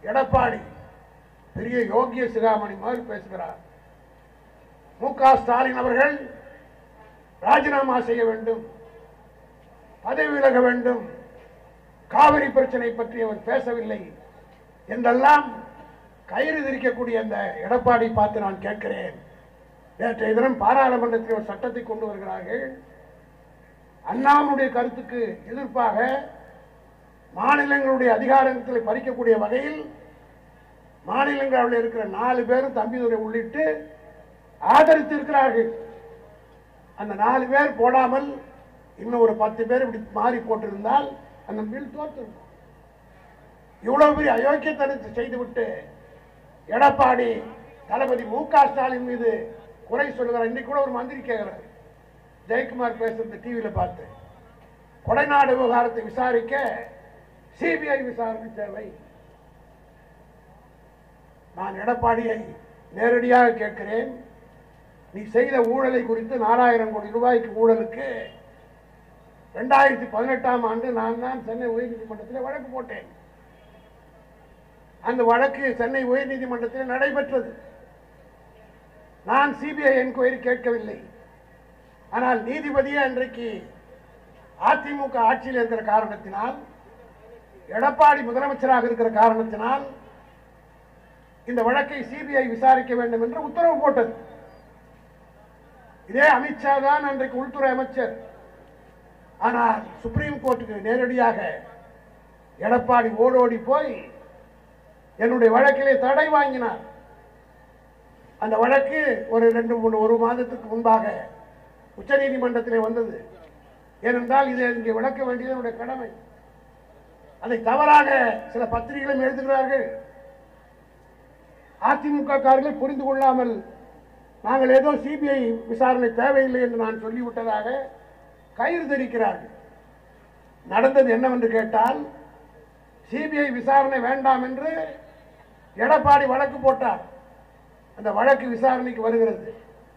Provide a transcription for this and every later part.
எடப்பாடி பெரிய யோகிய சிகாமணி மாதிரி பேசுகிறார் மு க ஸ்டாலின் அவர்கள் ராஜினாமா செய்ய வேண்டும் பதவி விலக வேண்டும் காவிரி பிரச்சனை பற்றி அவர் பேசவில்லை என்றெல்லாம் கயிறு திரிக்கக்கூடிய அந்த எடப்பாடி பார்த்து நான் கேட்கிறேன் நேற்றைய தினம் பாராளுமன்றத்தில் ஒரு சட்டத்தை கொண்டு வருகிறார்கள் அண்ணாவுடைய கருத்துக்கு எதிர்ப்பாக மாநிலங்களுடைய அதிகாரங்களை பறிக்கக்கூடிய வகையில் மாநிலங்களில் இருக்கிற நாலு பேரும் தம்பிதுரை உள்ளிட்டு ஆதரித்து இருக்கிறார்கள் அந்த நாலு பேர் போடாமல் இன்னும் ஒரு பத்து பேர் இப்படி மாறி போட்டிருந்தால் அந்த பில் தோற்றிருக்கும் இவ்வளவு பெரிய அயோக்கியத்தனத்தை செய்துவிட்டு எடப்பாடி தளபதி மு க ஸ்டாலின் மீது குறை சொல்லுகிறார் இன்னைக்கு கூட ஒரு மந்திரி கேட்கிறார் ஜெயக்குமார் பேசுறது டிவியில பார்த்து கொடைநாடு விவகாரத்தை விசாரிக்க சிபிஐ விசாரணை தேவை நான் எடப்பாடியை நேரடியாக கேட்கிறேன் நீ செய்த ஊழலை குறித்து நாலாயிரம் கோடி ரூபாய்க்கு ஊழலுக்கு ரெண்டாயிரத்தி பதினெட்டாம் ஆண்டு நான் தான் சென்னை உயர்நீதிமன்றத்தில் வழக்கு போட்டேன் அந்த வழக்கு சென்னை உயர்நீதிமன்றத்தில் நடைபெற்றது நான் சிபிஐ என்கொயரி கேட்கவில்லை ஆனால் நீதிபதியே அன்றைக்கு அதிமுக ஆட்சியில் இருக்கிற காரணத்தினால் எடப்பாடி முதலமைச்சராக இருக்கிற காரணத்தினால் இந்த வழக்கை சிபிஐ விசாரிக்க வேண்டும் என்று உத்தரவு போட்டது இதே அமித்ஷா தான் அன்றைக்கு உள்துறை அமைச்சர் ஆனால் சுப்ரீம் கோர்ட்டுக்கு நேரடியாக எடப்பாடி ஓடோடி போய் என்னுடைய வழக்கிலே தடை வாங்கினார் அந்த வழக்கு ஒரு ரெண்டு மூணு ஒரு மாதத்துக்கு முன்பாக உச்சநீதிமன்றத்திலே வந்தது ஏனென்றால் இதை இங்கே விளக்க வேண்டியது என்னுடைய கடமை அதை தவறாக சில பத்திரிகைகளும் எழுதுகிறார்கள் அதிமுக காரர்கள் புரிந்து கொள்ளாமல் நாங்கள் ஏதோ சிபிஐ விசாரணை தேவையில்லை என்று நான் சொல்லிவிட்டதாக கயிறு தெரிக்கிறார்கள் நடந்தது என்னவென்று கேட்டால் சிபிஐ விசாரணை வேண்டாம் என்று எடப்பாடி வழக்கு போட்டார் அந்த வழக்கு விசாரணைக்கு வருகிறது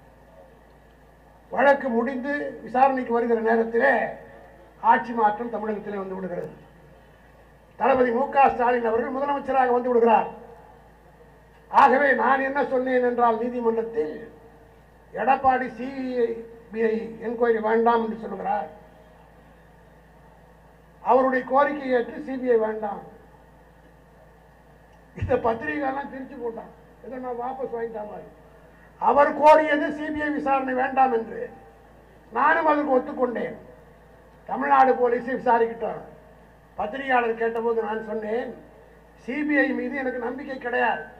வழக்கு முடிந்து விசாரணைக்கு வருகிற நேரத்திலே ஆட்சி மாற்றம் தமிழகத்திலே வந்து விடுகிறது தளபதி மு க ஸ்டாலின் அவர்கள் முதலமைச்சராக வந்து விடுகிறார் ஆகவே நான் என்ன சொன்னேன் என்றால் நீதிமன்றத்தில் எடப்பாடி சிபிஐ என்கொயரி வேண்டாம் என்று சொல்கிறார் அவருடைய கோரிக்கையை ஏற்று சிபிஐ வேண்டாம் இந்த பத்திரிகைலாம் திரிச்சு போட்டான் இதை நான் வாபஸ் வாங்கிட்டா மாதிரி அவர் கோரியது சிபிஐ விசாரணை வேண்டாம் என்று நானும் அதற்கு ஒத்துக்கொண்டேன் தமிழ்நாடு போலீஸ் விசாரிக்கிட்டோம் பத்திரிகையாளர் கேட்டபோது நான் சொன்னேன் சிபிஐ மீது எனக்கு நம்பிக்கை கிடையாது